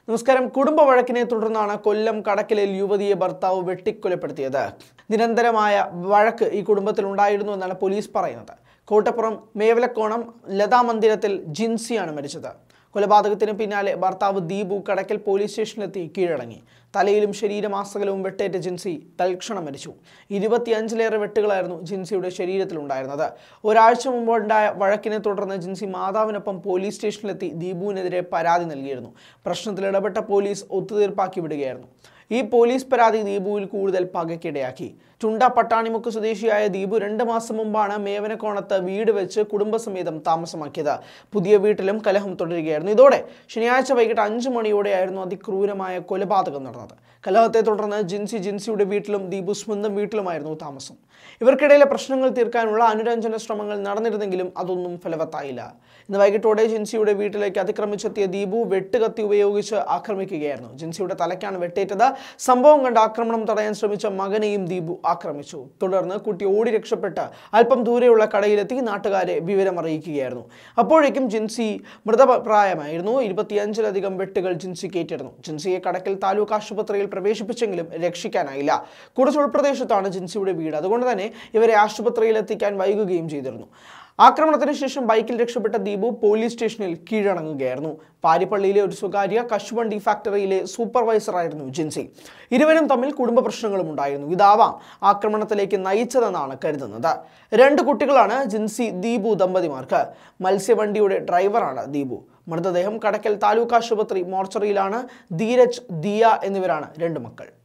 നമസ്കാരം കുടുംബ വഴക്കിനെ തുടർന്നാണ് കൊല്ലം കടക്കലിൽ യുവതിയെ ഭർത്താവ് വെട്ടിക്കൊലപ്പെടുത്തിയത് നിരന്തരമായ വഴക്ക് ഈ കുടുംബത്തിൽ ഉണ്ടായിരുന്നു എന്നാണ് പോലീസ് പറയുന്നത് കോട്ടപ്പുറം മേവലക്കോണം ലതാ മന്ദിരത്തിൽ ജിൻസിയാണ് മരിച്ചത് കൊലപാതകത്തിന് പിന്നാലെ ഭർത്താവ് ദീപു കടക്കൽ പോലീസ് സ്റ്റേഷനിലെത്തി കീഴടങ്ങി തലയിലും ശരീരമാസകലവും വെട്ടേറ്റ ജിൻസി തൽക്ഷണം മരിച്ചു ഇരുപത്തിയഞ്ചിലേറെ വെട്ടുകളായിരുന്നു ജിൻസിയുടെ ശരീരത്തിലുണ്ടായിരുന്നത് ഒരാഴ്ച മുമ്പുണ്ടായ വഴക്കിനെ തുടർന്ന് ജിൻസി മാതാവിനൊപ്പം പോലീസ് സ്റ്റേഷനിലെത്തി ദീപുവിനെതിരെ പരാതി നൽകിയിരുന്നു പ്രശ്നത്തിൽ ഇടപെട്ട പോലീസ് ഒത്തുതീർപ്പാക്കി വിടുകയായിരുന്നു ഈ പോലീസ് പരാതി ദീപുവിൽ കൂടുതൽ പകയ്ക്കിടയാക്കി ചുണ്ട പട്ടാണിമുക്ക് സ്വദേശിയായ ദീപു രണ്ട് മാസം മുമ്പാണ് മേവനക്കോണത്ത് വീട് വെച്ച് കുടുംബസമേതം താമസമാക്കിയത് പുതിയ വീട്ടിലും കലഹം തുടരുകയായിരുന്നു ഇതോടെ ശനിയാഴ്ച വൈകിട്ട് അഞ്ചു മണിയോടെയായിരുന്നു അതിക്രൂരമായ കൊലപാതകം നടന്നത് കലഹത്തെ തുടർന്ന് ജിൻസി ജിൻസിയുടെ വീട്ടിലും ദീപു സ്വന്തം വീട്ടിലുമായിരുന്നു താമസം ഇവർക്കിടയിലെ പ്രശ്നങ്ങൾ തീർക്കാനുള്ള അനുരഞ്ജന ശ്രമങ്ങൾ നടന്നിരുന്നെങ്കിലും അതൊന്നും ഫലവത്തായില്ല ഇന്ന് വൈകിട്ടോടെ ജിൻസിയുടെ വീട്ടിലേക്ക് അതിക്രമിച്ചെത്തിയ ദീപു വെട്ടുകത്തി ഉപയോഗിച്ച് ആക്രമിക്കുകയായിരുന്നു ജിൻസിയുടെ തലയ്ക്കാണ് വെട്ടേറ്റത് സംഭവം കണ്ട് ആക്രമണം തടയാൻ ശ്രമിച്ച മകനെയും ദീപു ആക്രമിച്ചു തുടർന്ന് കുട്ടി ഓടി രക്ഷപ്പെട്ട് അല്പം ദൂരെയുള്ള കടയിലെത്തി നാട്ടുകാരെ വിവരം അറിയിക്കുകയായിരുന്നു അപ്പോഴേക്കും ജിൻസി മൃതപ്രായമായിരുന്നു ഇരുപത്തിയഞ്ചിലധികം വെട്ടുകൾ ജിൻസി കേറ്റിരുന്നു ജിൻസിയെ കടക്കൽ താലൂക്ക് ആശുപത്രിയിൽ പ്രവേശിപ്പിച്ചെങ്കിലും രക്ഷിക്കാനായില്ല കുറച്ച് ഉൾപ്രദേശത്താണ് ജിൻസിയുടെ വീട് അതുകൊണ്ട് തന്നെ ഇവരെ ആശുപത്രിയിൽ എത്തിക്കാൻ വൈകുകയും ചെയ്തിരുന്നു ആക്രമണത്തിന് ശേഷം ബൈക്കിൽ രക്ഷപ്പെട്ട ദീപു പോലീസ് സ്റ്റേഷനിൽ കീഴടങ്ങുകയായിരുന്നു പാരിപ്പള്ളിയിലെ ഒരു സ്വകാര്യ കശുവണ്ടി ഫാക്ടറിയിലെ സൂപ്പർവൈസറായിരുന്നു ജിൻസി ഇരുവരും തമ്മിൽ കുടുംബ പ്രശ്നങ്ങളും ഉണ്ടായിരുന്നു ഇതാവാം ആക്രമണത്തിലേക്ക് നയിച്ചതെന്നാണ് കരുതുന്നത് രണ്ട് കുട്ടികളാണ് ജിൻസി ദീപു ദമ്പതിമാർക്ക് മത്സ്യവണ്ടിയുടെ ഡ്രൈവറാണ് ദീപു മൃതദേഹം കടക്കൽ താലൂക്ക് ആശുപത്രി മോർച്ചറിയിലാണ് ധീരജ് ദിയ എന്നിവരാണ് രണ്ട് മക്കൾ